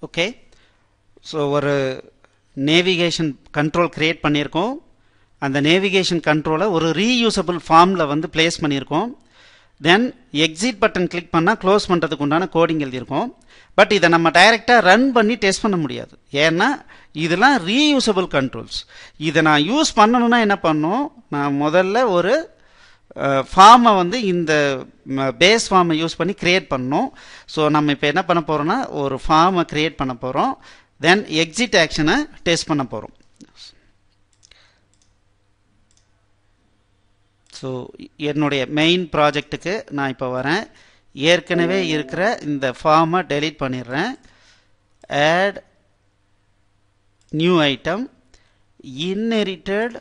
okay so ஒரு navigation control create பண்ணியிருக்கோம் அந்த நேவிகேஷன் கண்ட்ரோலை ஒரு ரீயூசபிள் ஃபார்மில் வந்து ப்ளேஸ் பண்ணியிருக்கோம் தென் எக்ஸிட் பட்டன் கிளிக் பண்ணால் க்ளோஸ் பண்ணுறதுக்கு உண்டான கோடிங் எழுதியிருக்கோம் பட் இதை நம்ம டைரெக்டாக ரன் பண்ணி டெஸ்ட் பண்ண முடியாது ஏன்னா இதெல்லாம் ரீயூசபிள் கண்ட்ரோல்ஸ் இதை நான் யூஸ் பண்ணணும்னா என்ன பண்ணும் நான் முதல்ல ஒரு ஃபார்மை வந்து இந்த பேஸ் ஃபார்மை யூஸ் பண்ணி க்ரியேட் பண்ணணும் ஸோ நம்ம இப்போ என்ன பண்ண போகிறோம்னா ஒரு ஃபார்மை க்ரியேட் பண்ண போகிறோம் தென் எக்ஸிட் ஆக்ஷனை டெஸ்ட் பண்ண போகிறோம் ஸோ என்னுடைய மெயின் ப்ராஜெக்ட்டுக்கு நான் இப்போ வரேன் ஏற்கனவே இருக்கிற இந்த ஃபார்மை டெலீட் பண்ணிடுறேன் ஆட் நியூ ஐட்டம் inherited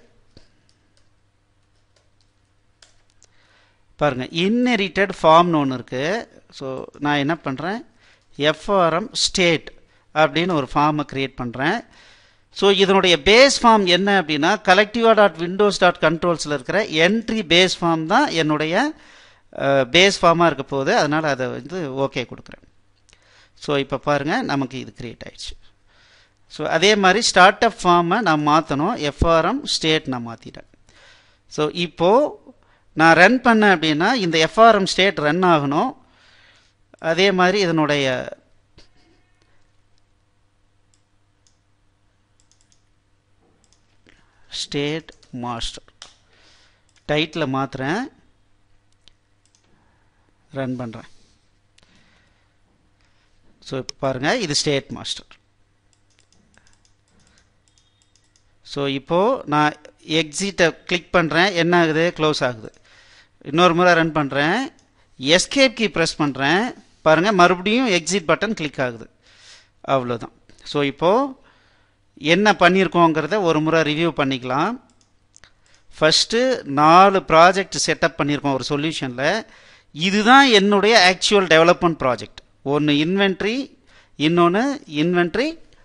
பாருங்கள் inherited ஃபார்ம்னு ஒன்று இருக்குது ஸோ நான் என்ன பண்ணுறேன் எஃப்ஆர்எம் ஸ்டேட் அப்படின்னு ஒரு ஃபார்மை க்ரியேட் பண்ணுறேன் ஸோ இதனுடைய பேஸ் ஃபார்ம் என்ன அப்படின்னா கலெக்டிவா டாட் விண்டோஸ் டாட் கண்ட்ரோல்ஸில் இருக்கிற என்ட்ரி பேஸ் ஃபார்ம் தான் என்னுடைய பேஸ் ஃபார்மாக இருக்க போகுது அதனால் அதை வந்து ஓகே கொடுக்குறேன் ஸோ இப்போ பாருங்கள் நமக்கு இது க்ரியேட் ஆயிடுச்சு ஸோ அதே மாதிரி ஸ்டார்ட் அப் ஃபார்மை நான் மாற்றணும் எஃப்ஆர்எம் ஸ்டேட் நான் மாற்றிட்டேன் ஸோ இப்போது நான் ரன் பண்ணேன் அப்படின்னா இந்த எஃப்ஆர்எம் ஸ்டேட் ரன் ஆகணும் அதே மாதிரி இதனுடைய ஸ்டேட் மாஸ்டர் டைட்டில் மாற்றுறேன் ரன் பண்ணுறேன் ஸோ இப்போ பாருங்கள் இது ஸ்டேட் மாஸ்டர் ஸோ இப்போது நான் எக்ஸிட்டை கிளிக் பண்ணுறேன் என்ன ஆகுது க்ளோஸ் ஆகுது இன்னொரு முறை ரன் பண்ணுறேன் எஸ்கேப் கீ ப்ரெஸ் பண்ணுறேன் பாருங்கள் மறுபடியும் எக்ஸிட் பட்டன் கிளிக் ஆகுது அவ்வளோதான் ஸோ இப்போது என்ன பண்ணியிருக்கோங்கிறத ஒரு முறை ரிவ்யூ பண்ணிக்கலாம் ஃபஸ்ட்டு நாலு ப்ராஜெக்ட் செட்டப் பண்ணியிருக்கோம் ஒரு சொல்யூஷனில் இதுதான் என்னுடைய ஆக்சுவல் டெவலப்மெண்ட் ப்ராஜெக்ட் ஒன்று இன்வென்ட்ரி இன்னொன்று inventory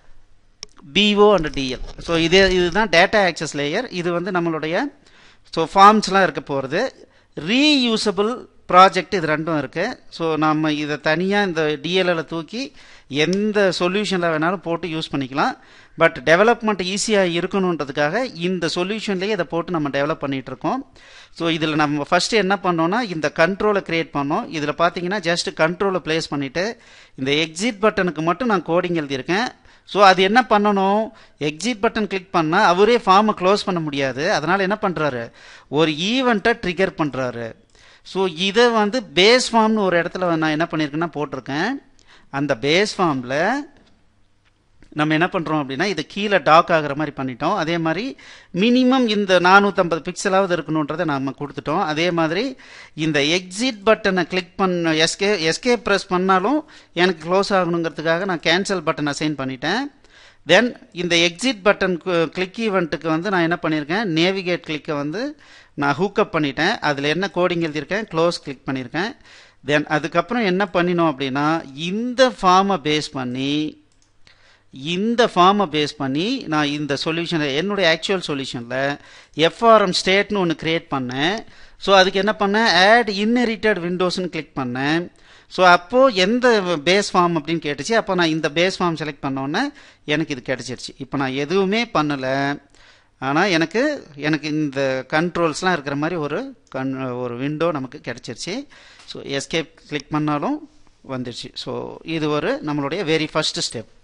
PO and TL so இது இதுதான் டேட்டா ஆக்சஸ் லேயர் இது வந்து நம்மளுடைய ஸோ ஃபார்ம்ஸ்லாம் இருக்க போகிறது ரீயூசபிள் ப்ராஜெக்ட் இது ரெண்டும் இருக்குது ஸோ நம்ம இதை தனியாக இந்த டிஎல்எல் தூக்கி எந்த சொல்யூஷனில் வேணாலும் போட்டு யூஸ் பண்ணிக்கலாம் பட் டெவலப்மெண்ட் ஈஸியாக இருக்கணுன்றதுக்காக இந்த சொல்யூஷன்லேயே இதை போட்டு நம்ம டெவலப் பண்ணிகிட்டு இருக்கோம் ஸோ இதில் நம்ம ஃபஸ்ட்டு என்ன பண்ணோன்னா இந்த கண்ட்ரோலை க்ரியேட் பண்ணோம் இதில் பார்த்தீங்கன்னா ஜஸ்ட் கண்ட்ரோலை ப்ளேஸ் பண்ணிவிட்டு இந்த எக்ஸிட் பட்டனுக்கு மட்டும் நான் கோடிங் எழுதியிருக்கேன் ஸோ அது என்ன பண்ணணும் எக்ஸிட் பட்டன் கிளிக் பண்ணால் அவரே ஃபார்மை க்ளோஸ் பண்ண முடியாது அதனால் என்ன பண்ணுறாரு ஒரு ஈவெண்ட்டை ட்ரிகர் பண்ணுறாரு ஸோ இதை வந்து பேஸ் ஃபார்ம்னு ஒரு இடத்துல நான் என்ன பண்ணியிருக்கேன்னா போட்டிருக்கேன் அந்த பேஸ் ஃபார்மில் நம்ம என்ன பண்ணுறோம் அப்படின்னா இது கீழே டாக் ஆகிற மாதிரி பண்ணிட்டோம் அதே மாதிரி மினிமம் இந்த நானூற்றம்பது பிக்சலாவது இருக்கணுன்றதை நம்ம கொடுத்துட்டோம் அதே மாதிரி இந்த எக்ஸிட் பட்டனை கிளிக் பண்ண எஸ்கே எஸ்கே ப்ரெஸ் பண்ணாலும் எனக்கு க்ளோஸ் ஆகணுங்கிறதுக்காக நான் கேன்சல் பட்டன் அசைன் பண்ணிட்டேன் தென் இந்த எக்ஸிட் பட்டன் கிளிக் ஈவெண்ட்டுக்கு வந்து நான் என்ன பண்ணியிருக்கேன் நேவிகேட் கிளிக்கை வந்து நான் ஹூக்கப் பண்ணிட்டேன் அதில் என்ன கோடிங் எழுதியிருக்கேன் க்ளோஸ் கிளிக் பண்ணியிருக்கேன் தென் அதுக்கப்புறம் என்ன பண்ணினோம் அப்படின்னா இந்த ஃபார்மை பேஸ் பண்ணி இந்த ஃபார்மை பேஸ் பண்ணி நான் இந்த சொல்யூஷனை என்னுடைய ஆக்சுவல் சொல்யூஷனில் எஃப்ஆர்எம் ஸ்டேட்னு ஒன்று க்ரியேட் பண்ணேன் ஸோ அதுக்கு என்ன பண்ணேன் ஆட் இன்னெரிட்டட் விண்டோஸ்னு கிளிக் பண்ணேன் ஸோ அப்போது எந்த பேஸ் ஃபார்ம் அப்படின்னு கேட்டுச்சு அப்போ நான் இந்த பேஸ் ஃபார்ம் செலக்ட் பண்ணோன்னே எனக்கு இது கிடச்சிருச்சு இப்போ நான் எதுவுமே பண்ணலை ஆனால் எனக்கு எனக்கு இந்த கண்ட்ரோல்ஸ்லாம் இருக்கிற மாதிரி ஒரு கண் ஒரு விண்டோ நமக்கு கிடச்சிருச்சு ஸோ எஸ்கேப் கிளிக் பண்ணாலும் வந்துடுச்சு ஸோ இது ஒரு நம்மளுடைய வெரி ஃபஸ்ட்டு ஸ்டெப்